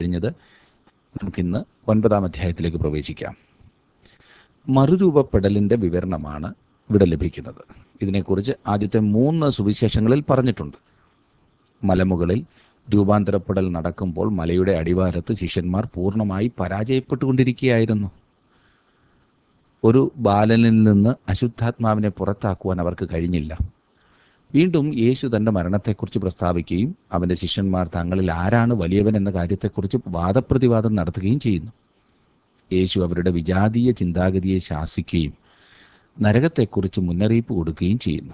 കഴിഞ്ഞത് നമുക്കിന്ന് ഒൻപതാം അധ്യായത്തിലേക്ക് പ്രവേശിക്കാം മറുരൂപപ്പെടലിൻ്റെ വിവരണമാണ് ഇവിടെ ലഭിക്കുന്നത് ഇതിനെക്കുറിച്ച് ആദ്യത്തെ മൂന്ന് സുവിശേഷങ്ങളിൽ പറഞ്ഞിട്ടുണ്ട് മലമുകളിൽ രൂപാന്തരപ്പെടൽ നടക്കുമ്പോൾ മലയുടെ അടിവാരത്ത് ശിഷ്യന്മാർ പൂർണ്ണമായി പരാജയപ്പെട്ടുകൊണ്ടിരിക്കുകയായിരുന്നു ഒരു ബാലനിൽ നിന്ന് അശുദ്ധാത്മാവിനെ പുറത്താക്കുവാൻ അവർക്ക് കഴിഞ്ഞില്ല വീണ്ടും യേശു തന്റെ മരണത്തെക്കുറിച്ച് പ്രസ്താവിക്കുകയും അവന്റെ ശിഷ്യന്മാർ തങ്ങളിൽ ആരാണ് വലിയവൻ എന്ന കാര്യത്തെക്കുറിച്ച് വാദപ്രതിവാദം നടത്തുകയും ചെയ്യുന്നു യേശു അവരുടെ വിജാതീയ ചിന്താഗതിയെ ശാസിക്കുകയും നരകത്തെക്കുറിച്ച് മുന്നറിയിപ്പ് കൊടുക്കുകയും ചെയ്യുന്നു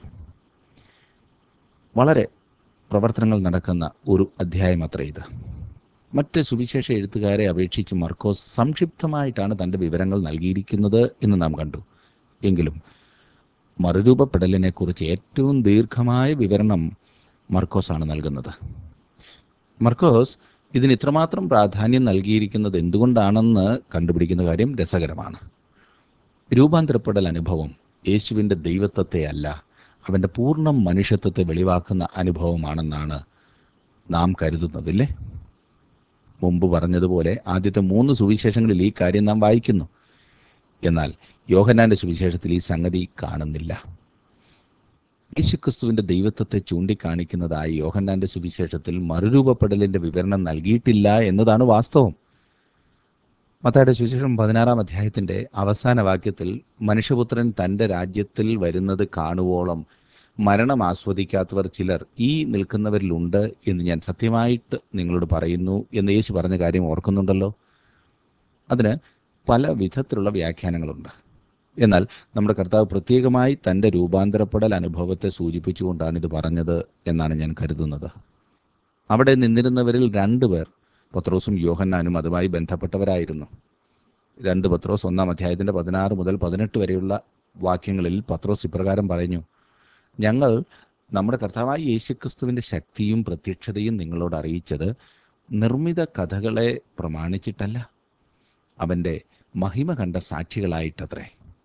വളരെ പ്രവർത്തനങ്ങൾ നടക്കുന്ന ഒരു അധ്യായം അത്ര ഇത് മറ്റ് സുവിശേഷ എഴുത്തുകാരെ അപേക്ഷിച്ച് മർക്കോസ് സംക്ഷിപ്തമായിട്ടാണ് തൻ്റെ വിവരങ്ങൾ നൽകിയിരിക്കുന്നത് എന്ന് നാം കണ്ടു എങ്കിലും മറുരൂപപ്പെടലിനെക്കുറിച്ച് ഏറ്റവും ദീർഘമായ വിവരണം മർക്കോസാണ് നൽകുന്നത് മർക്കോസ് ഇതിന് ഇത്രമാത്രം പ്രാധാന്യം നൽകിയിരിക്കുന്നത് എന്തുകൊണ്ടാണെന്ന് കണ്ടുപിടിക്കുന്ന കാര്യം രസകരമാണ് രൂപാന്തരപ്പെടൽ അനുഭവം യേശുവിൻ്റെ ദൈവത്വത്തെ അല്ല അവൻ്റെ പൂർണ്ണ മനുഷ്യത്വത്തെ വെളിവാക്കുന്ന അനുഭവമാണെന്നാണ് നാം കരുതുന്നതില്ലേ മുമ്പ് പറഞ്ഞതുപോലെ ആദ്യത്തെ മൂന്ന് സുവിശേഷങ്ങളിൽ ഈ കാര്യം നാം വായിക്കുന്നു എന്നാൽ യോഹനാന്റെ സുവിശേഷത്തിൽ ഈ സംഗതി കാണുന്നില്ല യേശുക്രിസ്തുവിന്റെ ദൈവത്വത്തെ ചൂണ്ടിക്കാണിക്കുന്നതായി യോഹന്നാന്റെ സുവിശേഷത്തിൽ മറുരൂപപ്പെടലിന്റെ വിവരണം നൽകിയിട്ടില്ല എന്നതാണ് വാസ്തവം മത്തായുടെ സുവിശേഷം പതിനാറാം അധ്യായത്തിന്റെ അവസാന വാക്യത്തിൽ മനുഷ്യപുത്രൻ തന്റെ രാജ്യത്തിൽ വരുന്നത് കാണുവോളം മരണം ആസ്വദിക്കാത്തവർ ചിലർ ഈ നിൽക്കുന്നവരിലുണ്ട് എന്ന് ഞാൻ സത്യമായിട്ട് നിങ്ങളോട് പറയുന്നു എന്ന് യേശു പറഞ്ഞ കാര്യം ഓർക്കുന്നുണ്ടല്ലോ അതിന് പല വിധത്തിലുള്ള വ്യാഖ്യാനങ്ങളുണ്ട് എന്നാൽ നമ്മുടെ കർത്താവ് പ്രത്യേകമായി തൻ്റെ രൂപാന്തരപ്പെടൽ അനുഭവത്തെ സൂചിപ്പിച്ചുകൊണ്ടാണ് ഇത് പറഞ്ഞത് എന്നാണ് ഞാൻ കരുതുന്നത് അവിടെ നിന്നിരുന്നവരിൽ രണ്ടുപേർ പത്രോസും യോഹന്നാനും അതുമായി ബന്ധപ്പെട്ടവരായിരുന്നു രണ്ട് പത്രോസ് ഒന്നാം അധ്യായത്തിൻ്റെ പതിനാറ് മുതൽ പതിനെട്ട് വരെയുള്ള വാക്യങ്ങളിൽ പത്രോസ് ഇപ്രകാരം പറഞ്ഞു ഞങ്ങൾ നമ്മുടെ കർത്താവായ യേശുക്രിസ്തുവിൻ്റെ ശക്തിയും പ്രത്യക്ഷതയും നിങ്ങളോട് അറിയിച്ചത് നിർമ്മിത കഥകളെ പ്രമാണിച്ചിട്ടല്ല അവൻ്റെ മഹിമ കണ്ട സാക്ഷികളായിട്ടത്രേ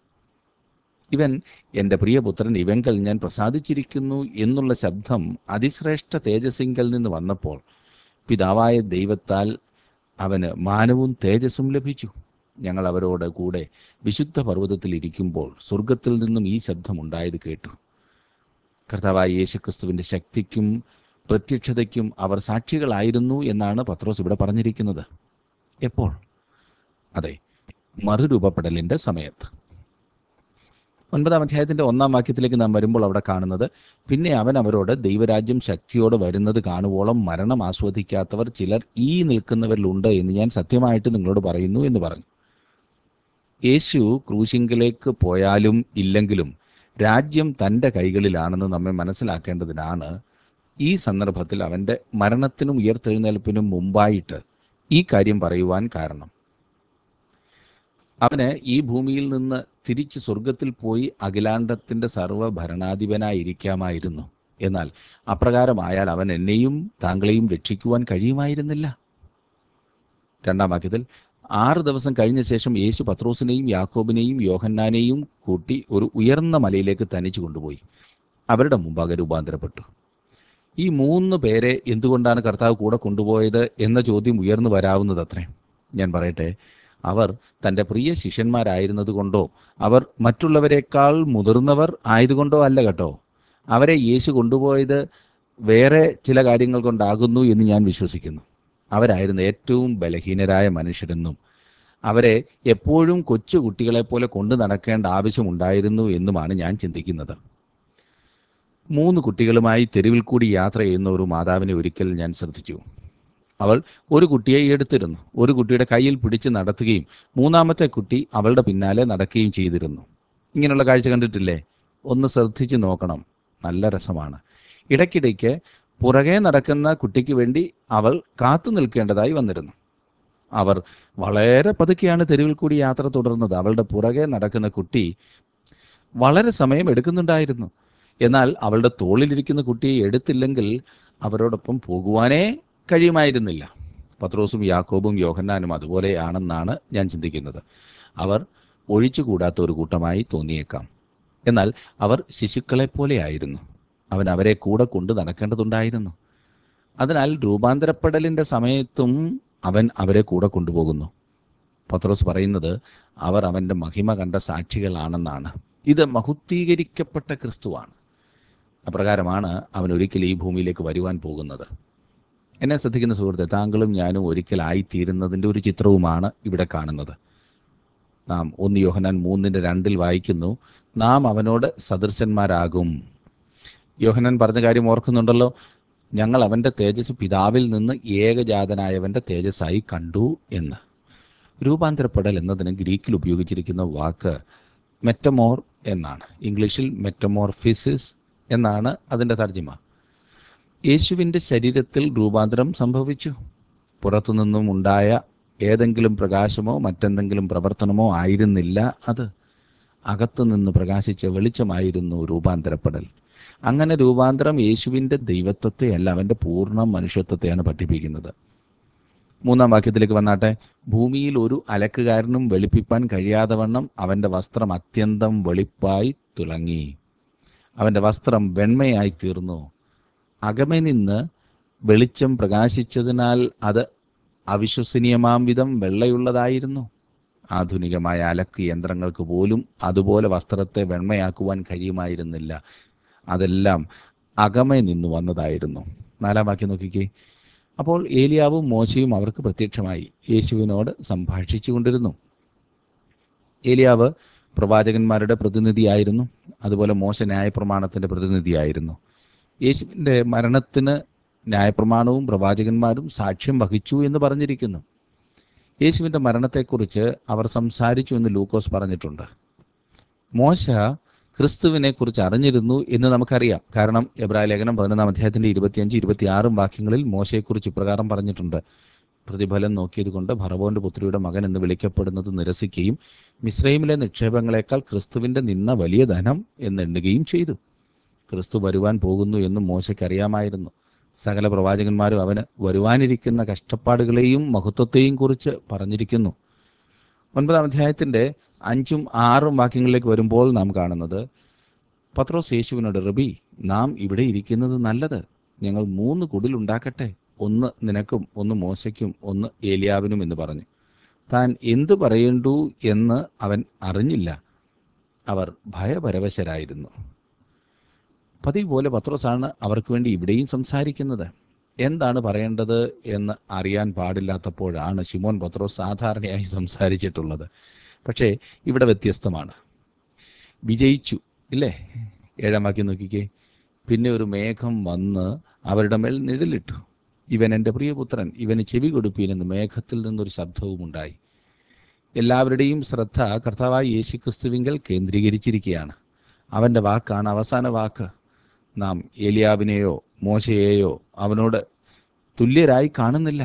ഇവൻ എൻ്റെ പ്രിയപുത്രൻ ഇവങ്കൽ ഞാൻ പ്രസാദിച്ചിരിക്കുന്നു എന്നുള്ള ശബ്ദം അതിശ്രേഷ്ഠ തേജസ്സിങ്കൽ നിന്ന് വന്നപ്പോൾ പിതാവായ ദൈവത്താൽ അവന് മാനവും തേജസ്സും ലഭിച്ചു ഞങ്ങൾ അവരോട് കൂടെ വിശുദ്ധ പർവ്വതത്തിൽ ഇരിക്കുമ്പോൾ സ്വർഗത്തിൽ നിന്നും ഈ ശബ്ദം ഉണ്ടായത് കേട്ടു കർത്താവായ യേശുക്രിസ്തുവിൻ്റെ ശക്തിക്കും പ്രത്യക്ഷതയ്ക്കും അവർ സാക്ഷികളായിരുന്നു എന്നാണ് പത്രോസ് ഇവിടെ പറഞ്ഞിരിക്കുന്നത് എപ്പോൾ അതെ മറുരൂപപ്പെടലിൻ്റെ സമയത്ത് ഒൻപതാം അധ്യായത്തിന്റെ ഒന്നാം വാക്യത്തിലേക്ക് നാം വരുമ്പോൾ അവിടെ കാണുന്നത് പിന്നെ അവൻ അവരോട് ദൈവരാജ്യം ശക്തിയോടെ വരുന്നത് കാണുവോളം മരണം ആസ്വദിക്കാത്തവർ ചിലർ ഈ നിൽക്കുന്നവരിലുണ്ട് എന്ന് ഞാൻ സത്യമായിട്ട് നിങ്ങളോട് പറയുന്നു എന്ന് പറഞ്ഞു യേശു ക്രൂശിങ്കിലേക്ക് പോയാലും ഇല്ലെങ്കിലും രാജ്യം തൻ്റെ കൈകളിലാണെന്ന് നമ്മെ മനസ്സിലാക്കേണ്ടതിനാണ് ഈ സന്ദർഭത്തിൽ അവൻ്റെ മരണത്തിനും ഉയർത്തെഴുന്നേൽപ്പിനും മുമ്പായിട്ട് ഈ കാര്യം പറയുവാൻ കാരണം അവന് ഈ ഭൂമിയിൽ നിന്ന് തിരിച്ച് സ്വർഗത്തിൽ പോയി അഖിലാണ്ടത്തിന്റെ സർവ്വ ഭരണാധിപനായിരിക്കാമായിരുന്നു എന്നാൽ അപ്രകാരമായാൽ അവൻ എന്നെയും താങ്കളെയും രക്ഷിക്കുവാൻ കഴിയുമായിരുന്നില്ല രണ്ടാം വാക്യത്തിൽ ആറ് ദിവസം കഴിഞ്ഞ ശേഷം യേശു പത്രോസിനെയും യാക്കോബിനെയും യോഹന്നാനെയും കൂട്ടി ഒരു ഉയർന്ന മലയിലേക്ക് തനിച്ചു കൊണ്ടുപോയി അവരുടെ മുമ്പാകെ രൂപാന്തരപ്പെട്ടു ഈ മൂന്ന് പേരെ എന്തുകൊണ്ടാണ് കർത്താവ് കൂടെ കൊണ്ടുപോയത് എന്ന ചോദ്യം ഉയർന്നു വരാവുന്നത് അത്രേ ഞാൻ പറയട്ടെ അവർ തൻ്റെ പ്രിയ ശിഷ്യന്മാരായിരുന്നതുകൊണ്ടോ അവർ മറ്റുള്ളവരെക്കാൾ മുതിർന്നവർ ആയതുകൊണ്ടോ അല്ല കേട്ടോ അവരെ യേശു കൊണ്ടുപോയത് വേറെ ചില കാര്യങ്ങൾ കൊണ്ടാകുന്നു എന്ന് ഞാൻ വിശ്വസിക്കുന്നു അവരായിരുന്നു ഏറ്റവും ബലഹീനരായ മനുഷ്യരെന്നും അവരെ എപ്പോഴും കൊച്ചു കുട്ടികളെപ്പോലെ കൊണ്ടു നടക്കേണ്ട ആവശ്യമുണ്ടായിരുന്നു എന്നുമാണ് ഞാൻ ചിന്തിക്കുന്നത് മൂന്ന് കുട്ടികളുമായി തെരുവിൽ കൂടി യാത്ര ചെയ്യുന്ന ഒരു മാതാവിനെ ഒരിക്കൽ ഞാൻ ശ്രദ്ധിച്ചു അവൾ ഒരു കുട്ടിയെ എടുത്തിരുന്നു ഒരു കുട്ടിയുടെ കയ്യിൽ പിടിച്ച് നടത്തുകയും മൂന്നാമത്തെ കുട്ടി അവളുടെ പിന്നാലെ നടക്കുകയും ചെയ്തിരുന്നു ഇങ്ങനെയുള്ള കാഴ്ച കണ്ടിട്ടില്ലേ ഒന്ന് ശ്രദ്ധിച്ച് നോക്കണം നല്ല രസമാണ് ഇടയ്ക്കിടയ്ക്ക് പുറകെ നടക്കുന്ന കുട്ടിക്ക് വേണ്ടി അവൾ കാത്തു നിൽക്കേണ്ടതായി വന്നിരുന്നു അവർ വളരെ പതുക്കെയാണ് തെരുവിൽ കൂടി യാത്ര തുടർന്നത് അവളുടെ പുറകെ നടക്കുന്ന കുട്ടി വളരെ സമയം എടുക്കുന്നുണ്ടായിരുന്നു എന്നാൽ അവളുടെ തോളിലിരിക്കുന്ന കുട്ടിയെ എടുത്തില്ലെങ്കിൽ അവരോടൊപ്പം പോകുവാനേ കഴിയുമായിരുന്നില്ല പത്രോസും യാക്കോബും യോഹന്നാനും അതുപോലെയാണെന്നാണ് ഞാൻ ചിന്തിക്കുന്നത് അവർ ഒഴിച്ചുകൂടാത്ത ഒരു കൂട്ടമായി തോന്നിയേക്കാം എന്നാൽ അവർ ശിശുക്കളെ പോലെയായിരുന്നു അവൻ അവരെ കൂടെ കൊണ്ട് നടക്കേണ്ടതുണ്ടായിരുന്നു അതിനാൽ രൂപാന്തരപ്പെടലിൻ്റെ സമയത്തും അവൻ അവരെ കൂടെ കൊണ്ടുപോകുന്നു പത്രോസ് പറയുന്നത് അവർ അവൻ്റെ മഹിമ കണ്ട സാക്ഷികളാണെന്നാണ് ഇത് മഹുദ്ധീകരിക്കപ്പെട്ട ക്രിസ്തുവാണ് അപ്രകാരമാണ് അവൻ ഒരിക്കൽ ഈ ഭൂമിയിലേക്ക് വരുവാൻ പോകുന്നത് എന്നെ ശ്രദ്ധിക്കുന്ന സുഹൃത്തെ താങ്കളും ഞാനും ഒരിക്കലായിത്തീരുന്നതിൻ്റെ ഒരു ചിത്രവുമാണ് ഇവിടെ കാണുന്നത് നാം ഒന്ന് യോഹനാൻ മൂന്നിൻ്റെ രണ്ടിൽ വായിക്കുന്നു നാം അവനോട് സദൃശന്മാരാകും യോഹനാൻ പറഞ്ഞ കാര്യം ഓർക്കുന്നുണ്ടല്ലോ ഞങ്ങൾ അവൻ്റെ തേജസ് പിതാവിൽ നിന്ന് ഏകജാതനായവൻ്റെ തേജസ്സായി കണ്ടു എന്ന് രൂപാന്തരപ്പെടൽ എന്നതിന് ഗ്രീക്കിൽ ഉപയോഗിച്ചിരിക്കുന്ന വാക്ക് മെറ്റമോർ എന്നാണ് ഇംഗ്ലീഷിൽ മെറ്റമോർഫിസിസ് എന്നാണ് അതിൻ്റെ തർജ്ജിമ യേശുവിൻ്റെ ശരീരത്തിൽ രൂപാന്തരം സംഭവിച്ചു പുറത്തുനിന്നും ഉണ്ടായ ഏതെങ്കിലും പ്രകാശമോ മറ്റെന്തെങ്കിലും പ്രവർത്തനമോ ആയിരുന്നില്ല അത് അകത്തുനിന്ന് പ്രകാശിച്ച വെളിച്ചമായിരുന്നു രൂപാന്തരപ്പെടൽ അങ്ങനെ രൂപാന്തരം യേശുവിൻ്റെ ദൈവത്വത്തെയല്ല അവൻ്റെ പൂർണ്ണ മനുഷ്യത്വത്തെയാണ് പഠിപ്പിക്കുന്നത് മൂന്നാം വാക്യത്തിലേക്ക് വന്നാട്ടെ ഭൂമിയിൽ ഒരു അലക്കുകാരനും വെളുപ്പിപ്പാൻ കഴിയാതെ വണ്ണം അവൻ്റെ വസ്ത്രം അത്യന്തം വെളിപ്പായി തിളങ്ങി അവൻ്റെ വസ്ത്രം വെണ്മയായി തീർന്നു അകമെ നിന്ന് വെളിച്ചം പ്രകാശിച്ചതിനാൽ അത് അവിശ്വസനീയമാം വിധം വെള്ളയുള്ളതായിരുന്നു ആധുനികമായ അലക്ക് യന്ത്രങ്ങൾക്ക് പോലും അതുപോലെ വസ്ത്രത്തെ വെണ്മയാക്കുവാൻ കഴിയുമായിരുന്നില്ല അതെല്ലാം അകമെ നിന്ന് വന്നതായിരുന്നു നാലാം വാക്യം നോക്കിക്കേ അപ്പോൾ ഏലിയാവും മോശയും അവർക്ക് പ്രത്യക്ഷമായി യേശുവിനോട് സംഭാഷിച്ചു കൊണ്ടിരുന്നു ഏലിയാവ് പ്രവാചകന്മാരുടെ പ്രതിനിധിയായിരുന്നു അതുപോലെ മോശ ന്യായപ്രമാണത്തിൻ്റെ പ്രതിനിധിയായിരുന്നു യേശുവിൻ്റെ മരണത്തിന് ന്യായപ്രമാണവും പ്രവാചകന്മാരും സാക്ഷ്യം വഹിച്ചു എന്ന് പറഞ്ഞിരിക്കുന്നു യേശുവിൻ്റെ മരണത്തെക്കുറിച്ച് അവർ സംസാരിച്ചു എന്ന് ലൂക്കോസ് പറഞ്ഞിട്ടുണ്ട് മോശ ക്രിസ്തുവിനെ കുറിച്ച് അറിഞ്ഞിരുന്നു എന്ന് നമുക്കറിയാം കാരണം എബ്രായ ലേഖനം പതിനൊന്നാം അധ്യായത്തിന്റെ ഇരുപത്തിയഞ്ച് ഇരുപത്തിയാറും വാക്യങ്ങളിൽ മോശയെക്കുറിച്ച് ഇപ്രകാരം പറഞ്ഞിട്ടുണ്ട് പ്രതിഫലം നോക്കിയതുകൊണ്ട് ഭറവോന്റെ പുത്രിയുടെ മകൻ എന്ന് വിളിക്കപ്പെടുന്നത് നിരസിക്കുകയും മിശ്രൈമിലെ നിക്ഷേപങ്ങളെക്കാൾ ക്രിസ്തുവിന്റെ നിന്ന വലിയ ധനം എന്നെണ്ണുകയും ചെയ്തു ക്രിസ്തു വരുവാൻ പോകുന്നു എന്ന് മോശയ്ക്ക് അറിയാമായിരുന്നു സകല പ്രവാചകന്മാരും അവന് വരുവാനിരിക്കുന്ന കഷ്ടപ്പാടുകളെയും മഹത്വത്തെയും കുറിച്ച് പറഞ്ഞിരിക്കുന്നു ഒൻപതാം അധ്യായത്തിന്റെ അഞ്ചും ആറും വാക്യങ്ങളിലേക്ക് വരുമ്പോൾ നാം കാണുന്നത് പത്രോസ് യേശുവിനോട് റബി നാം ഇവിടെ ഇരിക്കുന്നത് നല്ലത് ഞങ്ങൾ മൂന്ന് കുടിലുണ്ടാക്കട്ടെ ഒന്ന് നിനക്കും ഒന്ന് മോശയ്ക്കും ഒന്ന് ഏലിയാവിനും എന്ന് പറഞ്ഞു താൻ എന്തു പറയേണ്ടു എന്ന് അവൻ അറിഞ്ഞില്ല അവർ ഭയപരവശരായിരുന്നു പതിവ് പോലെ പത്രോസാണ് അവർക്ക് വേണ്ടി ഇവിടെയും സംസാരിക്കുന്നത് എന്താണ് പറയേണ്ടത് എന്ന് അറിയാൻ പാടില്ലാത്തപ്പോഴാണ് ശിമോൻ പത്രോസ് സാധാരണയായി സംസാരിച്ചിട്ടുള്ളത് പക്ഷേ ഇവിടെ വ്യത്യസ്തമാണ് വിജയിച്ചു ഇല്ലേ ഏഴാം വാക്യം നോക്കിക്കേ പിന്നെ ഒരു മേഘം വന്ന് അവരുടെ മേൽ നിഴലിട്ടു ഇവൻ എൻ്റെ പ്രിയപുത്രൻ ഇവന് ചെവി കൊടുപ്പീനെന്ന് മേഘത്തിൽ നിന്നൊരു ശബ്ദവും ഉണ്ടായി എല്ലാവരുടെയും ശ്രദ്ധ കർത്താവായ യേശു ക്രിസ്തുവിങ്കൽ കേന്ദ്രീകരിച്ചിരിക്കുകയാണ് അവൻ്റെ വാക്കാണ് അവസാന വാക്ക് നാം ഏലിയാവിനെയോ മോശയെയോ അവനോട് തുല്യരായി കാണുന്നില്ല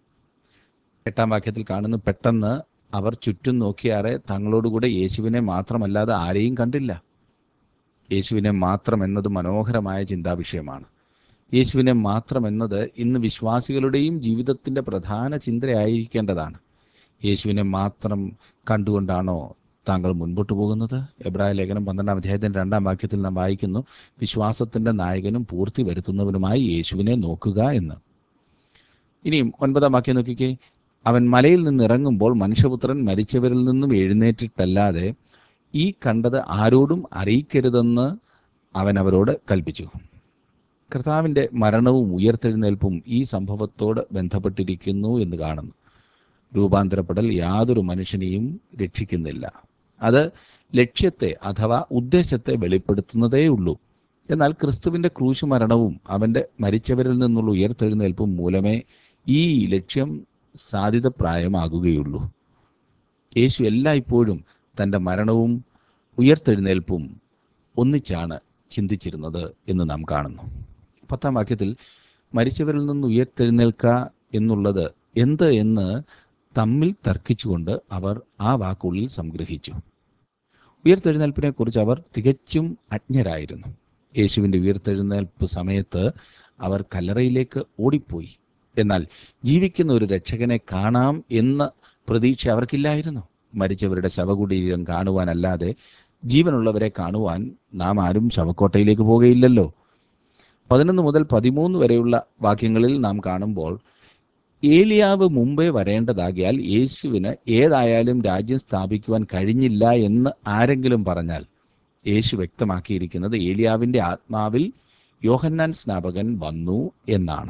എട്ടാം വാക്യത്തിൽ കാണുന്നു പെട്ടെന്ന് അവർ ചുറ്റും നോക്കിയാറെ തങ്ങളോടുകൂടെ യേശുവിനെ മാത്രമല്ലാതെ ആരെയും കണ്ടില്ല യേശുവിനെ മാത്രം എന്നത് മനോഹരമായ ചിന്താവിഷയമാണ് യേശുവിനെ മാത്രം എന്നത് ഇന്ന് വിശ്വാസികളുടെയും ജീവിതത്തിൻ്റെ പ്രധാന ചിന്തയായിരിക്കേണ്ടതാണ് യേശുവിനെ മാത്രം കണ്ടുകൊണ്ടാണോ താങ്കൾ മുൻപോട്ട് പോകുന്നത് എബ്രായ ലേഖനം പന്ത്രണ്ടാം അധ്യായത്തിൻ്റെ രണ്ടാം വാക്യത്തിൽ നാം വായിക്കുന്നു വിശ്വാസത്തിൻ്റെ നായകനും പൂർത്തി വരുത്തുന്നവനുമായി യേശുവിനെ നോക്കുക എന്ന് ഇനിയും ഒൻപതാം വാക്യം നോക്കിക്കേ അവൻ മലയിൽ നിന്ന് ഇറങ്ങുമ്പോൾ മനുഷ്യപുത്രൻ മരിച്ചവരിൽ നിന്നും എഴുന്നേറ്റിട്ടല്ലാതെ ഈ കണ്ടത് ആരോടും അറിയിക്കരുതെന്ന് അവൻ അവരോട് കൽപ്പിച്ചു കർത്താവിൻ്റെ മരണവും ഉയർത്തെഴുന്നേൽപ്പും ഈ സംഭവത്തോട് ബന്ധപ്പെട്ടിരിക്കുന്നു എന്ന് കാണുന്നു രൂപാന്തരപ്പെടൽ യാതൊരു മനുഷ്യനെയും രക്ഷിക്കുന്നില്ല അത് ലക്ഷ്യത്തെ അഥവാ ഉദ്ദേശത്തെ വെളിപ്പെടുത്തുന്നതേ ഉള്ളൂ എന്നാൽ ക്രിസ്തുവിൻ്റെ ക്രൂശ് മരണവും അവൻ്റെ മരിച്ചവരിൽ നിന്നുള്ള ഉയർത്തെഴുന്നേൽപ്പും മൂലമേ ഈ ലക്ഷ്യം സാധ്യതപ്രായമാകുകയുള്ളൂ യേശു എല്ലായ്പ്പോഴും തൻ്റെ മരണവും ഉയർത്തെഴുന്നേൽപ്പും ഒന്നിച്ചാണ് ചിന്തിച്ചിരുന്നത് എന്ന് നാം കാണുന്നു പത്താം വാക്യത്തിൽ മരിച്ചവരിൽ നിന്ന് ഉയർത്തെഴുന്നേൽക്കുക എന്നുള്ളത് എന്ത് എന്ന് തമ്മിൽ തർക്കിച്ചുകൊണ്ട് അവർ ആ വാക്കുള്ളിൽ സംഗ്രഹിച്ചു ഉയർത്തെഴുന്നേൽപ്പിനെ കുറിച്ച് അവർ തികച്ചും അജ്ഞരായിരുന്നു യേശുവിൻ്റെ ഉയർത്തെഴുന്നേൽപ്പ് സമയത്ത് അവർ കല്ലറയിലേക്ക് ഓടിപ്പോയി എന്നാൽ ജീവിക്കുന്ന ഒരു രക്ഷകനെ കാണാം എന്ന പ്രതീക്ഷ അവർക്കില്ലായിരുന്നു മരിച്ചവരുടെ ശവകുടീരം കാണുവാനല്ലാതെ ജീവനുള്ളവരെ കാണുവാൻ നാം ആരും ശവക്കോട്ടയിലേക്ക് പോകുകയില്ലല്ലോ പതിനൊന്ന് മുതൽ പതിമൂന്ന് വരെയുള്ള വാക്യങ്ങളിൽ നാം കാണുമ്പോൾ ഏലിയാവ് മുമ്പേ വരേണ്ടതാകിയാൽ യേശുവിന് ഏതായാലും രാജ്യം സ്ഥാപിക്കുവാൻ കഴിഞ്ഞില്ല എന്ന് ആരെങ്കിലും പറഞ്ഞാൽ യേശു വ്യക്തമാക്കിയിരിക്കുന്നത് ഏലിയാവിൻ്റെ ആത്മാവിൽ യോഹന്നാൻ സ്നാപകൻ വന്നു എന്നാണ്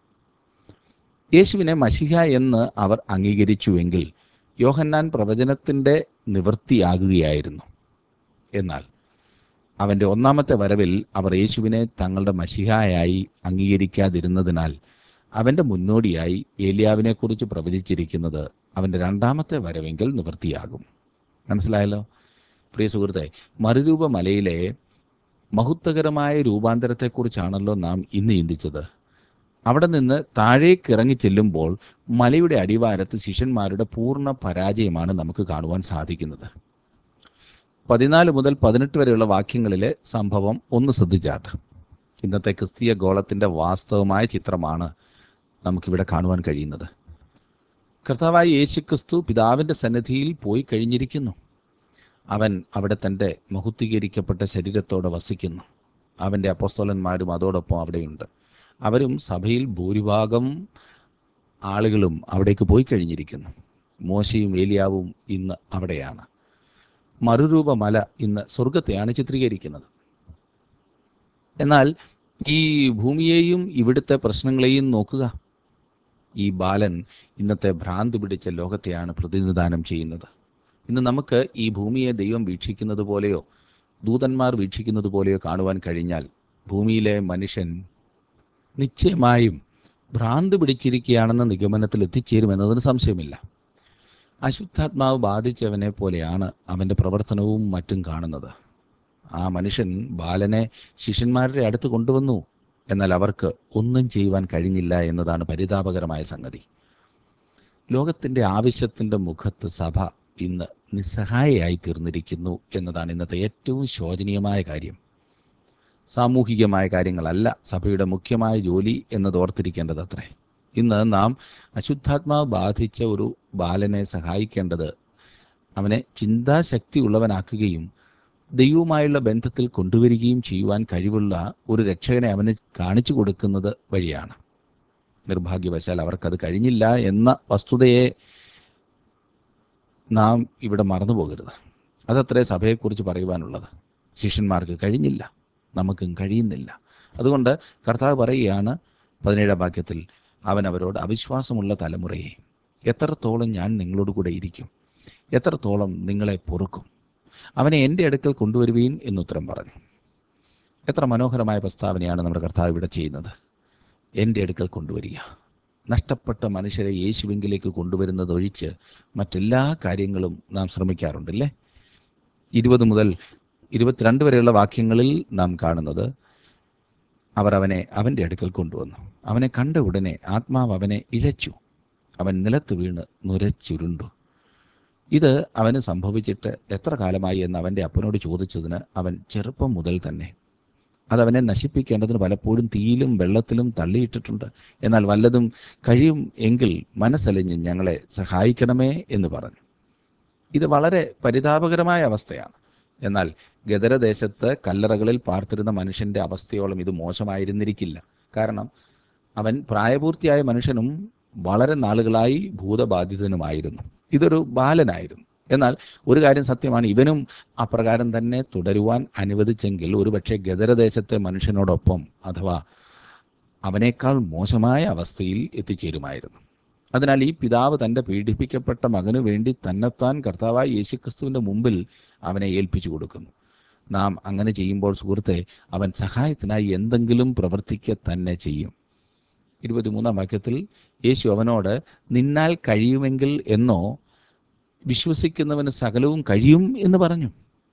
യേശുവിനെ മഷിഹ എന്ന് അവർ അംഗീകരിച്ചുവെങ്കിൽ യോഹന്നാൻ പ്രവചനത്തിൻ്റെ നിവൃത്തിയാകുകയായിരുന്നു എന്നാൽ അവൻ്റെ ഒന്നാമത്തെ വരവിൽ അവർ യേശുവിനെ തങ്ങളുടെ മഷിഹായായി അംഗീകരിക്കാതിരുന്നതിനാൽ അവൻ്റെ മുന്നോടിയായി ഏലിയാവിനെക്കുറിച്ച് പ്രവചിച്ചിരിക്കുന്നത് അവൻ്റെ രണ്ടാമത്തെ വരവെങ്കിൽ നിവൃത്തിയാകും മനസ്സിലായല്ലോ പ്രിയ സുഹൃത്തെ മറുരൂപ മലയിലെ മഹത്വകരമായ രൂപാന്തരത്തെക്കുറിച്ചാണല്ലോ നാം ഇന്ന് ചിന്തിച്ചത് അവിടെ നിന്ന് താഴേക്ക് ഇറങ്ങി ചെല്ലുമ്പോൾ മലയുടെ അടിവാരത്ത് ശിഷ്യന്മാരുടെ പൂർണ്ണ പരാജയമാണ് നമുക്ക് കാണുവാൻ സാധിക്കുന്നത് പതിനാല് മുതൽ പതിനെട്ട് വരെയുള്ള വാക്യങ്ങളിലെ സംഭവം ഒന്ന് ശ്രദ്ധിച്ചാട്ട് ഇന്നത്തെ ക്രിസ്തീയ ഗോളത്തിൻ്റെ വാസ്തവമായ ചിത്രമാണ് നമുക്കിവിടെ കാണുവാൻ കഴിയുന്നത് കർത്താവായ യേശുക്രിസ്തു പിതാവിൻ്റെ സന്നിധിയിൽ പോയി കഴിഞ്ഞിരിക്കുന്നു അവൻ അവിടെ തൻ്റെ മഹുദ്ധീകരിക്കപ്പെട്ട ശരീരത്തോടെ വസിക്കുന്നു അവൻ്റെ അപ്പോസ്തോലന്മാരും അതോടൊപ്പം അവിടെയുണ്ട് അവരും സഭയിൽ ഭൂരിഭാഗം ആളുകളും അവിടേക്ക് പോയി കഴിഞ്ഞിരിക്കുന്നു മോശയും ഏലിയാവും ഇന്ന് അവിടെയാണ് മറുരൂപ മല ഇന്ന് സ്വർഗത്തെയാണ് ചിത്രീകരിക്കുന്നത് എന്നാൽ ഈ ഭൂമിയെയും ഇവിടുത്തെ പ്രശ്നങ്ങളെയും നോക്കുക ഈ ബാലൻ ഇന്നത്തെ ഭ്രാന്ത് പിടിച്ച ലോകത്തെയാണ് പ്രതിനിധാനം ചെയ്യുന്നത് ഇന്ന് നമുക്ക് ഈ ഭൂമിയെ ദൈവം വീക്ഷിക്കുന്നത് പോലെയോ ദൂതന്മാർ വീക്ഷിക്കുന്നത് പോലെയോ കാണുവാൻ കഴിഞ്ഞാൽ ഭൂമിയിലെ മനുഷ്യൻ നിശ്ചയമായും ഭ്രാന്ത് പിടിച്ചിരിക്കുകയാണെന്ന നിഗമനത്തിൽ എത്തിച്ചേരുമെന്നതിന് സംശയമില്ല അശുദ്ധാത്മാവ് ബാധിച്ചവനെ പോലെയാണ് അവൻ്റെ പ്രവർത്തനവും മറ്റും കാണുന്നത് ആ മനുഷ്യൻ ബാലനെ ശിഷ്യന്മാരുടെ അടുത്ത് കൊണ്ടുവന്നു എന്നാൽ അവർക്ക് ഒന്നും ചെയ്യുവാൻ കഴിഞ്ഞില്ല എന്നതാണ് പരിതാപകരമായ സംഗതി ലോകത്തിൻ്റെ ആവശ്യത്തിൻ്റെ മുഖത്ത് സഭ ഇന്ന് നിസ്സഹായയായി തീർന്നിരിക്കുന്നു എന്നതാണ് ഇന്നത്തെ ഏറ്റവും ശോചനീയമായ കാര്യം സാമൂഹികമായ കാര്യങ്ങളല്ല സഭയുടെ മുഖ്യമായ ജോലി എന്നത് ഓർത്തിരിക്കേണ്ടത് അത്രേ ഇന്ന് നാം അശുദ്ധാത്മാവ് ബാധിച്ച ഒരു ബാലനെ സഹായിക്കേണ്ടത് അവനെ ചിന്താശക്തി ഉള്ളവനാക്കുകയും ദൈവവുമായുള്ള ബന്ധത്തിൽ കൊണ്ടുവരികയും ചെയ്യുവാൻ കഴിവുള്ള ഒരു രക്ഷകനെ അവന് കാണിച്ചു കൊടുക്കുന്നത് വഴിയാണ് നിർഭാഗ്യവശാൽ അവർക്കത് കഴിഞ്ഞില്ല എന്ന വസ്തുതയെ നാം ഇവിടെ മറന്നു പോകരുത് അതത്രേ സഭയെക്കുറിച്ച് പറയുവാനുള്ളത് ശിഷ്യന്മാർക്ക് കഴിഞ്ഞില്ല നമുക്കും കഴിയുന്നില്ല അതുകൊണ്ട് കർത്താവ് പറയുകയാണ് പതിനേഴാം വാക്യത്തിൽ അവൻ അവരോട് അവിശ്വാസമുള്ള തലമുറയെ എത്രത്തോളം ഞാൻ നിങ്ങളോട് കൂടെ ഇരിക്കും എത്രത്തോളം നിങ്ങളെ പൊറുക്കും അവനെ എൻ്റെ അടുക്കൽ കൊണ്ടുവരുവീൻ എന്നുത്തരം പറഞ്ഞു എത്ര മനോഹരമായ പ്രസ്താവനയാണ് നമ്മുടെ കർത്താവ് ഇവിടെ ചെയ്യുന്നത് എൻ്റെ അടുക്കൽ കൊണ്ടുവരിക നഷ്ടപ്പെട്ട മനുഷ്യരെ യേശുവിങ്കിലേക്ക് കൊണ്ടുവരുന്നത് ഒഴിച്ച് മറ്റെല്ലാ കാര്യങ്ങളും നാം ശ്രമിക്കാറുണ്ടല്ലേ ഇരുപത് മുതൽ ഇരുപത്തിരണ്ട് വരെയുള്ള വാക്യങ്ങളിൽ നാം കാണുന്നത് അവർ അവനെ അവൻ്റെ അടുക്കൽ കൊണ്ടുവന്നു അവനെ കണ്ട ഉടനെ ആത്മാവ് അവനെ ഇഴച്ചു അവൻ നിലത്ത് വീണ് നുരച്ചുരുണ്ടു ഇത് അവന് സംഭവിച്ചിട്ട് എത്ര കാലമായി എന്ന് അവൻ്റെ അപ്പനോട് ചോദിച്ചതിന് അവൻ ചെറുപ്പം മുതൽ തന്നെ അതവനെ നശിപ്പിക്കേണ്ടതിന് പലപ്പോഴും തീയിലും വെള്ളത്തിലും തള്ളിയിട്ടിട്ടുണ്ട് എന്നാൽ വല്ലതും കഴിയും എങ്കിൽ മനസ്സലിഞ്ഞ് ഞങ്ങളെ സഹായിക്കണമേ എന്ന് പറഞ്ഞു ഇത് വളരെ പരിതാപകരമായ അവസ്ഥയാണ് എന്നാൽ ഗദരദേശത്ത് കല്ലറകളിൽ പാർത്തിരുന്ന മനുഷ്യന്റെ അവസ്ഥയോളം ഇത് മോശമായിരുന്നിരിക്കില്ല കാരണം അവൻ പ്രായപൂർത്തിയായ മനുഷ്യനും വളരെ നാളുകളായി ഭൂതബാധിതനുമായിരുന്നു ഇതൊരു ബാലനായിരുന്നു എന്നാൽ ഒരു കാര്യം സത്യമാണ് ഇവനും അപ്രകാരം തന്നെ തുടരുവാൻ അനുവദിച്ചെങ്കിൽ ഒരുപക്ഷെ ഗദരദേശത്തെ മനുഷ്യനോടൊപ്പം അഥവാ അവനേക്കാൾ മോശമായ അവസ്ഥയിൽ എത്തിച്ചേരുമായിരുന്നു അതിനാൽ ഈ പിതാവ് തൻ്റെ പീഡിപ്പിക്കപ്പെട്ട മകനു വേണ്ടി തന്നെത്താൻ കർത്താവായ യേശുക്രിസ്തുവിൻ്റെ മുമ്പിൽ അവനെ ഏൽപ്പിച്ചു കൊടുക്കുന്നു നാം അങ്ങനെ ചെയ്യുമ്പോൾ സുഹൃത്തെ അവൻ സഹായത്തിനായി എന്തെങ്കിലും പ്രവർത്തിക്കുക തന്നെ ചെയ്യും ഇരുപത്തിമൂന്നാം വാക്യത്തിൽ യേശു അവനോട് നിന്നാൽ കഴിയുമെങ്കിൽ എന്നോ വിശ്വസിക്കുന്നവന് സകലവും കഴിയും എന്ന് പറഞ്ഞു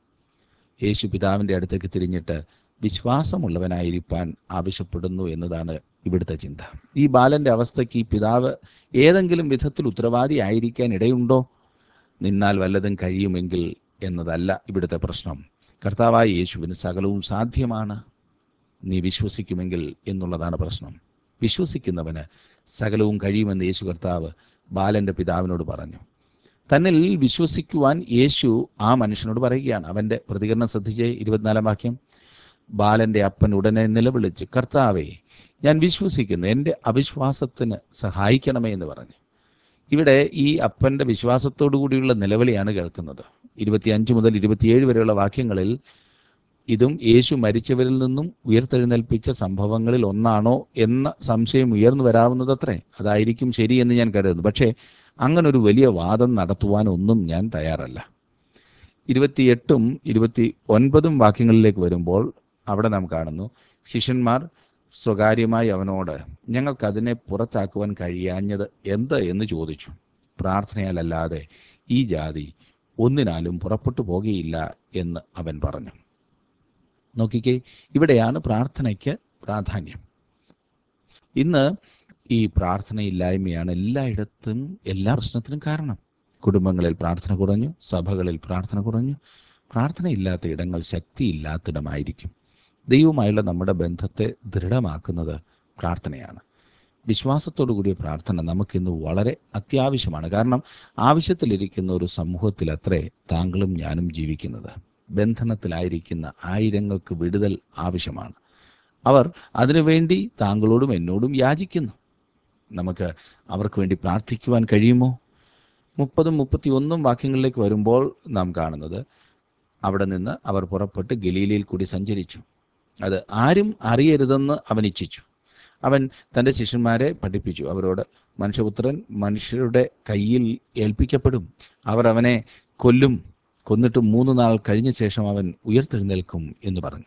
യേശു പിതാവിൻ്റെ അടുത്തേക്ക് തിരിഞ്ഞിട്ട് വിശ്വാസമുള്ളവനായിരിക്കാൻ ആവശ്യപ്പെടുന്നു എന്നതാണ് ഇവിടുത്തെ ചിന്ത ഈ ബാലന്റെ അവസ്ഥയ്ക്ക് ഈ പിതാവ് ഏതെങ്കിലും വിധത്തിൽ ഉത്തരവാദി ആയിരിക്കാൻ ഇടയുണ്ടോ നിന്നാൽ വല്ലതും കഴിയുമെങ്കിൽ എന്നതല്ല ഇവിടുത്തെ പ്രശ്നം കർത്താവായ യേശുവിന് സകലവും സാധ്യമാണ് നീ വിശ്വസിക്കുമെങ്കിൽ എന്നുള്ളതാണ് പ്രശ്നം വിശ്വസിക്കുന്നവന് സകലവും കഴിയുമെന്ന് യേശു കർത്താവ് ബാലന്റെ പിതാവിനോട് പറഞ്ഞു തന്നിൽ വിശ്വസിക്കുവാൻ യേശു ആ മനുഷ്യനോട് പറയുകയാണ് അവന്റെ പ്രതികരണം ശ്രദ്ധിച്ച് ഇരുപത്തിനാലാം വാക്യം ബാലന്റെ അപ്പൻ ഉടനെ നിലവിളിച്ച് കർത്താവേ ഞാൻ വിശ്വസിക്കുന്നു എൻ്റെ അവിശ്വാസത്തിന് സഹായിക്കണമേ എന്ന് പറഞ്ഞു ഇവിടെ ഈ അപ്പൻ്റെ വിശ്വാസത്തോടു കൂടിയുള്ള നിലവിളിയാണ് കേൾക്കുന്നത് ഇരുപത്തിയഞ്ച് മുതൽ ഇരുപത്തിയേഴ് വരെയുള്ള വാക്യങ്ങളിൽ ഇതും യേശു മരിച്ചവരിൽ നിന്നും ഉയർത്തെഴുന്നേൽപ്പിച്ച സംഭവങ്ങളിൽ ഒന്നാണോ എന്ന സംശയം ഉയർന്നു വരാവുന്നതത്രേ അതായിരിക്കും ശരിയെന്ന് ഞാൻ കരുതുന്നു പക്ഷേ അങ്ങനൊരു വലിയ വാദം നടത്തുവാനൊന്നും ഞാൻ തയ്യാറല്ല ഇരുപത്തിയെട്ടും ഇരുപത്തി ഒൻപതും വാക്യങ്ങളിലേക്ക് വരുമ്പോൾ അവിടെ നാം കാണുന്നു ശിഷ്യന്മാർ സ്വകാര്യമായി അവനോട് ഞങ്ങൾക്ക് അതിനെ പുറത്താക്കുവാൻ കഴിയാഞ്ഞത് എന്ത് എന്ന് ചോദിച്ചു പ്രാർത്ഥനയാലല്ലാതെ ഈ ജാതി ഒന്നിനാലും പുറപ്പെട്ടു പോകുകയില്ല എന്ന് അവൻ പറഞ്ഞു നോക്കിക്കേ ഇവിടെയാണ് പ്രാർത്ഥനയ്ക്ക് പ്രാധാന്യം ഇന്ന് ഈ പ്രാർത്ഥനയില്ലായ്മയാണ് എല്ലായിടത്തും എല്ലാ പ്രശ്നത്തിനും കാരണം കുടുംബങ്ങളിൽ പ്രാർത്ഥന കുറഞ്ഞു സഭകളിൽ പ്രാർത്ഥന കുറഞ്ഞു പ്രാർത്ഥനയില്ലാത്ത ഇടങ്ങൾ ശക്തിയില്ലാത്തിടമായിരിക്കും ദൈവവുമായുള്ള നമ്മുടെ ബന്ധത്തെ ദൃഢമാക്കുന്നത് പ്രാർത്ഥനയാണ് വിശ്വാസത്തോടു കൂടിയ പ്രാർത്ഥന നമുക്കിന്ന് വളരെ അത്യാവശ്യമാണ് കാരണം ആവശ്യത്തിലിരിക്കുന്ന ഒരു സമൂഹത്തിൽ അത്രേ താങ്കളും ഞാനും ജീവിക്കുന്നത് ബന്ധനത്തിലായിരിക്കുന്ന ആയിരങ്ങൾക്ക് വിടുതൽ ആവശ്യമാണ് അവർ അതിനുവേണ്ടി താങ്കളോടും എന്നോടും യാചിക്കുന്നു നമുക്ക് അവർക്ക് വേണ്ടി പ്രാർത്ഥിക്കുവാൻ കഴിയുമോ മുപ്പതും മുപ്പത്തി ഒന്നും വാക്യങ്ങളിലേക്ക് വരുമ്പോൾ നാം കാണുന്നത് അവിടെ നിന്ന് അവർ പുറപ്പെട്ട് ഗലീലയിൽ കൂടി സഞ്ചരിച്ചു അത് ആരും അറിയരുതെന്ന് അവൻ ഇച്ഛിച്ചു അവൻ തൻ്റെ ശിഷ്യന്മാരെ പഠിപ്പിച്ചു അവരോട് മനുഷ്യപുത്രൻ മനുഷ്യരുടെ കയ്യിൽ ഏൽപ്പിക്കപ്പെടും അവർ അവനെ കൊല്ലും കൊന്നിട്ട് മൂന്ന് നാൾ കഴിഞ്ഞ ശേഷം അവൻ ഉയർത്തെഴുന്നേൽക്കും എന്ന് പറഞ്ഞു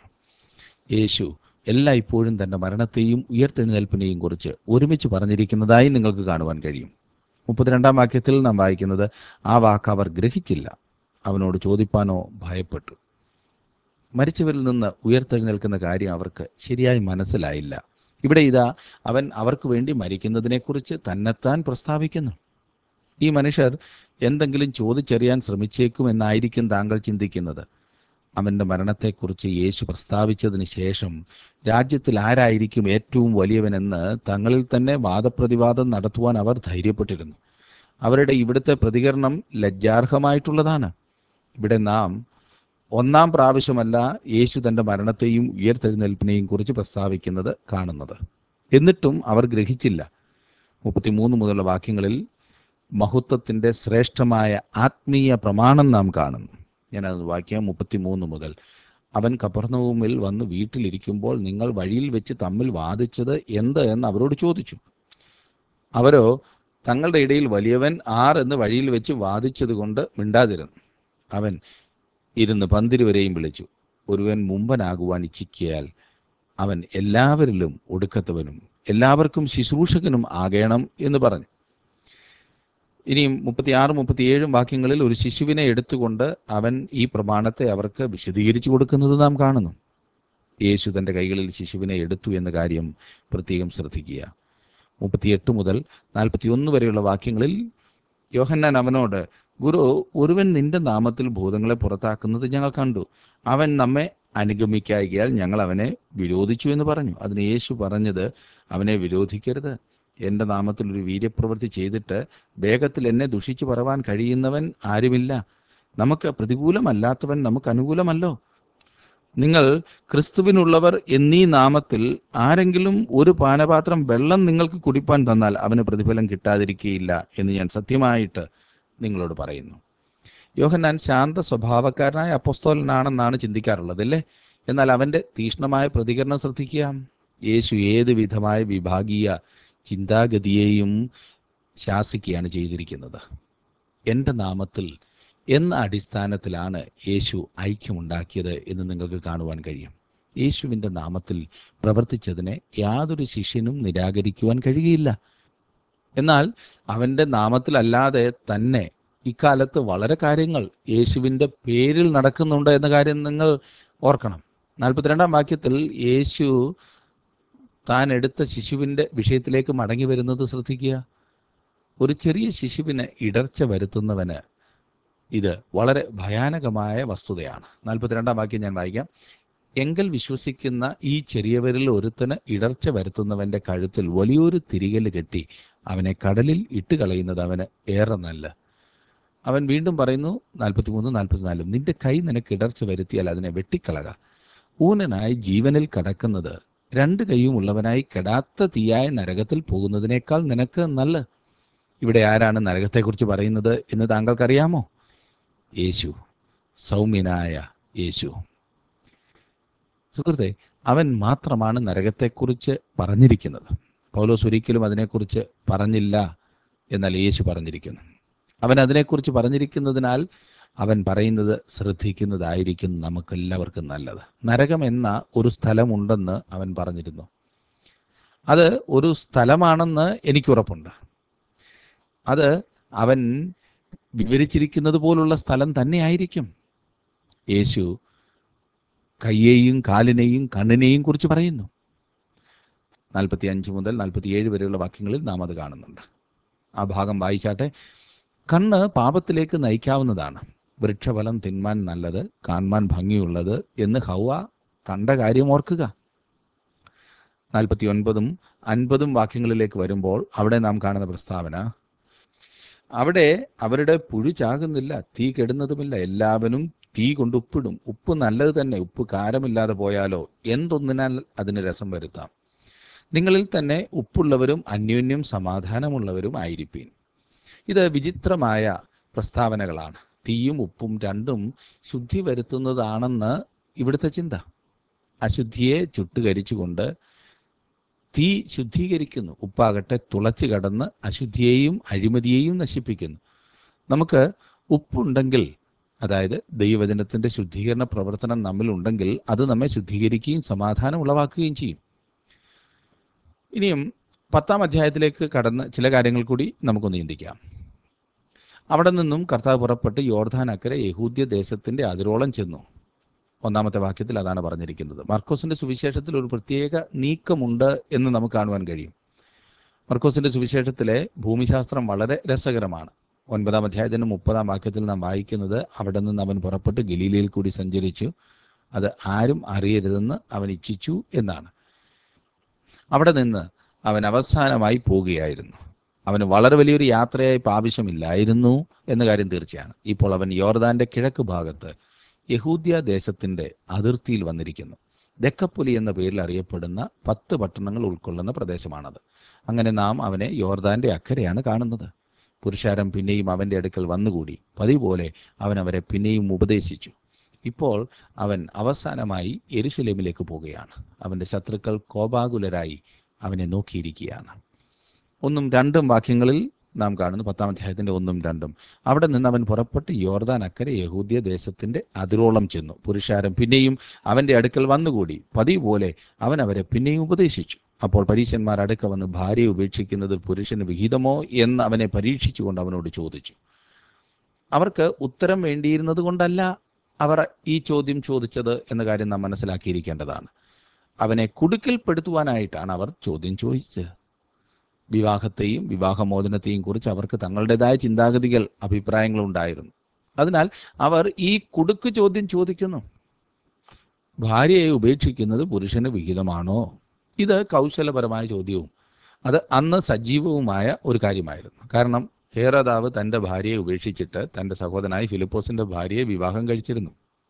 യേശു എല്ലായ്പ്പോഴും തൻ്റെ മരണത്തെയും ഉയർത്തെഴുന്നേൽപ്പിനെയും കുറിച്ച് ഒരുമിച്ച് പറഞ്ഞിരിക്കുന്നതായി നിങ്ങൾക്ക് കാണുവാൻ കഴിയും മുപ്പത്തിരണ്ടാം വാക്യത്തിൽ നാം വായിക്കുന്നത് ആ വാക്ക് അവർ ഗ്രഹിച്ചില്ല അവനോട് ചോദിപ്പാനോ ഭയപ്പെട്ടു മരിച്ചവരിൽ നിന്ന് ഉയർത്തെഴുന്നേൽക്കുന്ന കാര്യം അവർക്ക് ശരിയായി മനസ്സിലായില്ല ഇവിടെ ഇതാ അവൻ അവർക്ക് വേണ്ടി മരിക്കുന്നതിനെക്കുറിച്ച് തന്നെത്താൻ പ്രസ്താവിക്കുന്നു ഈ മനുഷ്യർ എന്തെങ്കിലും ചോദിച്ചറിയാൻ ശ്രമിച്ചേക്കുമെന്നായിരിക്കും താങ്കൾ ചിന്തിക്കുന്നത് അവൻ്റെ മരണത്തെക്കുറിച്ച് യേശു പ്രസ്താവിച്ചതിന് ശേഷം രാജ്യത്തിൽ ആരായിരിക്കും ഏറ്റവും വലിയവനെന്ന് തങ്ങളിൽ തന്നെ വാദപ്രതിവാദം നടത്തുവാൻ അവർ ധൈര്യപ്പെട്ടിരുന്നു അവരുടെ ഇവിടുത്തെ പ്രതികരണം ലജ്ജാർഹമായിട്ടുള്ളതാണ് ഇവിടെ നാം ഒന്നാം പ്രാവശ്യമല്ല യേശു തൻ്റെ മരണത്തെയും ഉയർത്തെഴുന്നേൽപ്പിനെയും കുറിച്ച് പ്രസ്താവിക്കുന്നത് കാണുന്നത് എന്നിട്ടും അവർ ഗ്രഹിച്ചില്ല മുപ്പത്തിമൂന്ന് മുതലുള്ള വാക്യങ്ങളിൽ മഹത്വത്തിൻ്റെ ശ്രേഷ്ഠമായ ആത്മീയ പ്രമാണം നാം കാണുന്നു ഞാനത് വാക്യം മുപ്പത്തിമൂന്ന് മുതൽ അവൻ കപ്പർണവുമിൽ വന്ന് വീട്ടിലിരിക്കുമ്പോൾ നിങ്ങൾ വഴിയിൽ വെച്ച് തമ്മിൽ വാദിച്ചത് എന്ത് എന്ന് അവരോട് ചോദിച്ചു അവരോ തങ്ങളുടെ ഇടയിൽ വലിയവൻ ആർ എന്ന് വഴിയിൽ വെച്ച് വാദിച്ചതുകൊണ്ട് മിണ്ടാതിരുന്നു അവൻ ഇരുന്ന് പന്തിരുവരെയും വിളിച്ചു ഒരുവൻ മുമ്പനാകുവാൻ ഇച്ഛിക്കിയാൽ അവൻ എല്ലാവരിലും ഒടുക്കത്തവനും എല്ലാവർക്കും ശുശ്രൂഷകനും ആകേണം എന്ന് പറഞ്ഞു ഇനിയും മുപ്പത്തിയാറ് മുപ്പത്തിയേഴും വാക്യങ്ങളിൽ ഒരു ശിശുവിനെ എടുത്തുകൊണ്ട് അവൻ ഈ പ്രമാണത്തെ അവർക്ക് വിശദീകരിച്ചു കൊടുക്കുന്നത് നാം കാണുന്നു യേശു തൻ്റെ കൈകളിൽ ശിശുവിനെ എടുത്തു എന്ന കാര്യം പ്രത്യേകം ശ്രദ്ധിക്കുക മുപ്പത്തിയെട്ട് മുതൽ നാൽപ്പത്തിയൊന്ന് വരെയുള്ള വാക്യങ്ങളിൽ യോഹന്നാൻ അവനോട് ഗുരു ഒരുവൻ നിന്റെ നാമത്തിൽ ഭൂതങ്ങളെ പുറത്താക്കുന്നത് ഞങ്ങൾ കണ്ടു അവൻ നമ്മെ അനുഗമിക്കായികയാൽ ഞങ്ങൾ അവനെ വിരോധിച്ചു എന്ന് പറഞ്ഞു അതിന് യേശു പറഞ്ഞത് അവനെ വിരോധിക്കരുത് എൻ്റെ നാമത്തിൽ ഒരു വീര്യപ്രവൃത്തി ചെയ്തിട്ട് വേഗത്തിൽ എന്നെ ദുഷിച്ചു പറവാൻ കഴിയുന്നവൻ ആരുമില്ല നമുക്ക് പ്രതികൂലമല്ലാത്തവൻ നമുക്ക് അനുകൂലമല്ലോ നിങ്ങൾ ക്രിസ്തുവിനുള്ളവർ എന്നീ നാമത്തിൽ ആരെങ്കിലും ഒരു പാനപാത്രം വെള്ളം നിങ്ങൾക്ക് കുടിപ്പാൻ തന്നാൽ അവന് പ്രതിഫലം കിട്ടാതിരിക്കുകയില്ല എന്ന് ഞാൻ സത്യമായിട്ട് നിങ്ങളോട് പറയുന്നു യോഹന്നാൻ ശാന്ത സ്വഭാവക്കാരനായ അപ്പസ്തോലനാണെന്നാണ് ചിന്തിക്കാറുള്ളത് അല്ലേ എന്നാൽ അവൻ്റെ തീക്ഷ്ണമായ പ്രതികരണം ശ്രദ്ധിക്കുക യേശു ഏത് വിധമായ വിഭാഗീയ ചിന്താഗതിയെയും ശാസിക്കുകയാണ് ചെയ്തിരിക്കുന്നത് എൻ്റെ നാമത്തിൽ എന്ന അടിസ്ഥാനത്തിലാണ് യേശു ഐക്യമുണ്ടാക്കിയത് എന്ന് നിങ്ങൾക്ക് കാണുവാൻ കഴിയും യേശുവിൻ്റെ നാമത്തിൽ പ്രവർത്തിച്ചതിനെ യാതൊരു ശിഷ്യനും നിരാകരിക്കുവാൻ കഴിയുകയില്ല എന്നാൽ അവൻ്റെ നാമത്തിലല്ലാതെ തന്നെ ഇക്കാലത്ത് വളരെ കാര്യങ്ങൾ യേശുവിൻ്റെ പേരിൽ നടക്കുന്നുണ്ട് എന്ന കാര്യം നിങ്ങൾ ഓർക്കണം നാൽപ്പത്തിരണ്ടാം വാക്യത്തിൽ യേശു താൻ എടുത്ത ശിശുവിൻ്റെ വിഷയത്തിലേക്ക് മടങ്ങി വരുന്നത് ശ്രദ്ധിക്കുക ഒരു ചെറിയ ശിശുവിന് ഇടർച്ച വരുത്തുന്നവന് ഇത് വളരെ ഭയാനകമായ വസ്തുതയാണ് നാൽപ്പത്തിരണ്ടാം വാക്യം ഞാൻ വായിക്കാം എങ്കിൽ വിശ്വസിക്കുന്ന ഈ ചെറിയവരിൽ ഒരുത്തന് ഇടർച്ച വരുത്തുന്നവന്റെ കഴുത്തിൽ വലിയൊരു തിരികല് കെട്ടി അവനെ കടലിൽ ഇട്ട് കളയുന്നത് അവന് ഏറെ നല്ല അവൻ വീണ്ടും പറയുന്നു നാൽപ്പത്തിമൂന്ന് നാൽപ്പത്തിനാലും നിന്റെ കൈ നിനക്ക് ഇടർച്ച വരുത്തിയാൽ അതിനെ വെട്ടിക്കളക ഊനനായി ജീവനിൽ കടക്കുന്നത് രണ്ട് കൈയും ഉള്ളവനായി കെടാത്ത തീയായ നരകത്തിൽ പോകുന്നതിനേക്കാൾ നിനക്ക് നല്ല ഇവിടെ ആരാണ് നരകത്തെക്കുറിച്ച് പറയുന്നത് എന്ന് താങ്കൾക്കറിയാമോ യേശു സൗമ്യനായ യേശു സുഹൃത്തെ അവൻ മാത്രമാണ് നരകത്തെക്കുറിച്ച് പറഞ്ഞിരിക്കുന്നത് പൗലോസ് ഒരിക്കലും അതിനെക്കുറിച്ച് പറഞ്ഞില്ല എന്നാൽ യേശു പറഞ്ഞിരിക്കുന്നു അവൻ അതിനെക്കുറിച്ച് പറഞ്ഞിരിക്കുന്നതിനാൽ അവൻ പറയുന്നത് ശ്രദ്ധിക്കുന്നതായിരിക്കും നമുക്കെല്ലാവർക്കും നല്ലത് നരകം എന്ന ഒരു സ്ഥലമുണ്ടെന്ന് അവൻ പറഞ്ഞിരുന്നു അത് ഒരു സ്ഥലമാണെന്ന് എനിക്കുറപ്പുണ്ട് അത് അവൻ വിവരിച്ചിരിക്കുന്നത് പോലുള്ള സ്ഥലം തന്നെയായിരിക്കും യേശു കയ്യെയും കാലിനെയും കണ്ണിനെയും കുറിച്ച് പറയുന്നു നാൽപ്പത്തി അഞ്ച് മുതൽ നാൽപ്പത്തിയേഴ് വരെയുള്ള വാക്യങ്ങളിൽ നാം അത് കാണുന്നുണ്ട് ആ ഭാഗം വായിച്ചാട്ടെ കണ്ണ് പാപത്തിലേക്ക് നയിക്കാവുന്നതാണ് വൃക്ഷഫലം തിന്മാൻ നല്ലത് കാണാൻ ഭംഗിയുള്ളത് എന്ന് ഹൗവ കണ്ട കാര്യം ഓർക്കുക നാൽപ്പത്തി ഒൻപതും അൻപതും വാക്യങ്ങളിലേക്ക് വരുമ്പോൾ അവിടെ നാം കാണുന്ന പ്രസ്താവന അവിടെ അവരുടെ പുഴു ചാകുന്നില്ല തീ കെടുന്നതുമില്ല എല്ലാവരും തീ കൊണ്ട് ഉപ്പിടും ഉപ്പ് നല്ലത് തന്നെ ഉപ്പ് കാരമില്ലാതെ പോയാലോ എന്തൊന്നിനാൽ അതിന് രസം വരുത്താം നിങ്ങളിൽ തന്നെ ഉപ്പുള്ളവരും അന്യോന്യം സമാധാനമുള്ളവരും ആയിരിപ്പീൻ ഇത് വിചിത്രമായ പ്രസ്താവനകളാണ് തീയും ഉപ്പും രണ്ടും ശുദ്ധി വരുത്തുന്നതാണെന്ന് ഇവിടുത്തെ ചിന്ത അശുദ്ധിയെ ചുട്ടുകരിച്ചുകൊണ്ട് തീ ശുദ്ധീകരിക്കുന്നു ഉപ്പാകട്ടെ തുളച്ചു കടന്ന് അശുദ്ധിയെയും അഴിമതിയെയും നശിപ്പിക്കുന്നു നമുക്ക് ഉപ്പുണ്ടെങ്കിൽ അതായത് ദൈവവചനത്തിന്റെ ശുദ്ധീകരണ പ്രവർത്തനം നമ്മിലുണ്ടെങ്കിൽ അത് നമ്മെ ശുദ്ധീകരിക്കുകയും സമാധാനം ഉളവാക്കുകയും ചെയ്യും ഇനിയും പത്താം അധ്യായത്തിലേക്ക് കടന്ന് ചില കാര്യങ്ങൾ കൂടി നമുക്കൊന്ന് ചിന്തിക്കാം അവിടെ നിന്നും കർത്താവ് പുറപ്പെട്ട് യോർധാൻ അക്കരെ യഹൂദ്യ ദേശത്തിന്റെ അതിരോളം ചെന്നു ഒന്നാമത്തെ വാക്യത്തിൽ അതാണ് പറഞ്ഞിരിക്കുന്നത് മർക്കോസിന്റെ സുവിശേഷത്തിൽ ഒരു പ്രത്യേക നീക്കമുണ്ട് എന്ന് നമുക്ക് കാണുവാൻ കഴിയും മർക്കോസിന്റെ സുവിശേഷത്തിലെ ഭൂമിശാസ്ത്രം വളരെ രസകരമാണ് ഒൻപതാം അധ്യായത്തിന് മുപ്പതാം വാക്യത്തിൽ നാം വായിക്കുന്നത് അവിടെ നിന്ന് അവൻ പുറപ്പെട്ട് ഗലീലയിൽ കൂടി സഞ്ചരിച്ചു അത് ആരും അറിയരുതെന്ന് അവൻ ഇച്ഛിച്ചു എന്നാണ് അവിടെ നിന്ന് അവൻ അവസാനമായി പോവുകയായിരുന്നു അവന് വളരെ വലിയൊരു യാത്രയായി ആവശ്യമില്ലായിരുന്നു എന്ന കാര്യം തീർച്ചയാണ് ഇപ്പോൾ അവൻ യോർദാന്റെ കിഴക്ക് ഭാഗത്ത് യഹൂദ്യ ദേശത്തിന്റെ അതിർത്തിയിൽ വന്നിരിക്കുന്നു ദക്കപ്പുലി എന്ന പേരിൽ അറിയപ്പെടുന്ന പത്ത് പട്ടണങ്ങൾ ഉൾക്കൊള്ളുന്ന പ്രദേശമാണത് അങ്ങനെ നാം അവനെ യോർദാന്റെ അക്കരെയാണ് കാണുന്നത് പുരുഷാരം പിന്നെയും അവന്റെ അടുക്കൽ വന്നുകൂടി പതിവ് പോലെ അവൻ അവരെ പിന്നെയും ഉപദേശിച്ചു ഇപ്പോൾ അവൻ അവസാനമായി എരുശലേമിലേക്ക് പോവുകയാണ് അവന്റെ ശത്രുക്കൾ കോപാകുലരായി അവനെ നോക്കിയിരിക്കുകയാണ് ഒന്നും രണ്ടും വാക്യങ്ങളിൽ നാം കാണുന്നു പത്താം അധ്യായത്തിന്റെ ഒന്നും രണ്ടും അവിടെ നിന്ന് അവൻ പുറപ്പെട്ട് യോർദാൻ അക്കരെ യഹൂദ്യ ദേശത്തിന്റെ അതിരോളം ചെന്നു പുരുഷാരം പിന്നെയും അവന്റെ അടുക്കൽ വന്നുകൂടി പതിവ് പോലെ അവൻ അവരെ പിന്നെയും ഉപദേശിച്ചു അപ്പോൾ പരീശന്മാർ അടുക്ക വന്ന് ഭാര്യയെ ഉപേക്ഷിക്കുന്നത് പുരുഷന് വിഹിതമോ എന്ന് അവനെ പരീക്ഷിച്ചുകൊണ്ട് അവനോട് ചോദിച്ചു അവർക്ക് ഉത്തരം വേണ്ടിയിരുന്നത് കൊണ്ടല്ല അവർ ഈ ചോദ്യം ചോദിച്ചത് എന്ന കാര്യം നാം മനസ്സിലാക്കിയിരിക്കേണ്ടതാണ് അവനെ കുടുക്കിൽപ്പെടുത്തുവാനായിട്ടാണ് അവർ ചോദ്യം ചോദിച്ചത് വിവാഹത്തെയും വിവാഹമോചനത്തെയും കുറിച്ച് അവർക്ക് തങ്ങളുടേതായ ചിന്താഗതികൾ അഭിപ്രായങ്ങൾ ഉണ്ടായിരുന്നു അതിനാൽ അവർ ഈ കുടുക്ക് ചോദ്യം ചോദിക്കുന്നു ഭാര്യയെ ഉപേക്ഷിക്കുന്നത് പുരുഷന് വിഹിതമാണോ ഇത് കൗശലപരമായ ചോദ്യവും അത് അന്ന് സജീവവുമായ ഒരു കാര്യമായിരുന്നു കാരണം ഹേറദാവ് തൻ്റെ ഭാര്യയെ ഉപേക്ഷിച്ചിട്ട് തൻ്റെ സഹോദരനായ ഫിലിപ്പോസിന്റെ ഭാര്യയെ വിവാഹം കഴിച്ചിരുന്നു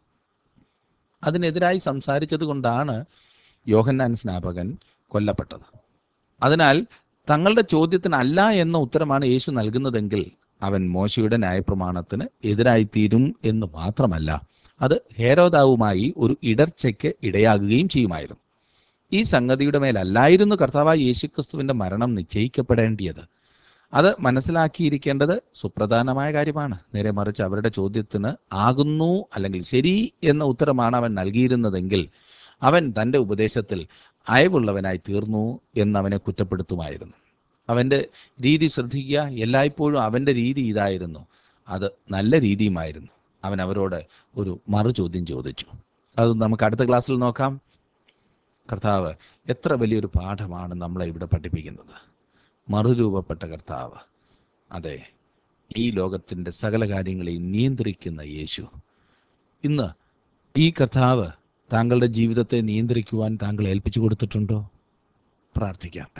അതിനെതിരായി സംസാരിച്ചത് കൊണ്ടാണ് യോഹന്നാൻ സ്നാപകൻ കൊല്ലപ്പെട്ടത് അതിനാൽ തങ്ങളുടെ ചോദ്യത്തിന് അല്ല എന്ന ഉത്തരമാണ് യേശു നൽകുന്നതെങ്കിൽ അവൻ മോശയുടെ ന്യായപ്രമാണത്തിന് എതിരായിത്തീരും എന്ന് മാത്രമല്ല അത് ഹേരോദാവുമായി ഒരു ഇടർച്ചയ്ക്ക് ഇടയാകുകയും ചെയ്യുമായിരുന്നു ഈ സംഗതിയുടെ മേലല്ലായിരുന്നു കർത്താവായ യേശുക്രിസ്തുവിന്റെ മരണം നിശ്ചയിക്കപ്പെടേണ്ടിയത് അത് മനസ്സിലാക്കിയിരിക്കേണ്ടത് സുപ്രധാനമായ കാര്യമാണ് നേരെ മറിച്ച് അവരുടെ ചോദ്യത്തിന് ആകുന്നു അല്ലെങ്കിൽ ശരി എന്ന ഉത്തരമാണ് അവൻ നൽകിയിരുന്നതെങ്കിൽ അവൻ തൻ്റെ ഉപദേശത്തിൽ അയവുള്ളവനായി തീർന്നു എന്നവനെ കുറ്റപ്പെടുത്തുമായിരുന്നു അവൻ്റെ രീതി ശ്രദ്ധിക്കുക എല്ലായ്പ്പോഴും അവൻ്റെ രീതി ഇതായിരുന്നു അത് നല്ല രീതിയുമായിരുന്നു അവൻ അവരോട് ഒരു മറു ചോദ്യം ചോദിച്ചു അത് നമുക്ക് അടുത്ത ക്ലാസ്സിൽ നോക്കാം കർത്താവ് എത്ര വലിയൊരു പാഠമാണ് നമ്മളെ ഇവിടെ പഠിപ്പിക്കുന്നത് മറുരൂപപ്പെട്ട കർത്താവ് അതെ ഈ ലോകത്തിൻ്റെ സകല കാര്യങ്ങളെയും നിയന്ത്രിക്കുന്ന യേശു ഇന്ന് ഈ കർത്താവ് താങ്കളുടെ ജീവിതത്തെ നിയന്ത്രിക്കുവാൻ താങ്കൾ ഏൽപ്പിച്ചു കൊടുത്തിട്ടുണ്ടോ പ്രാർത്ഥിക്കാം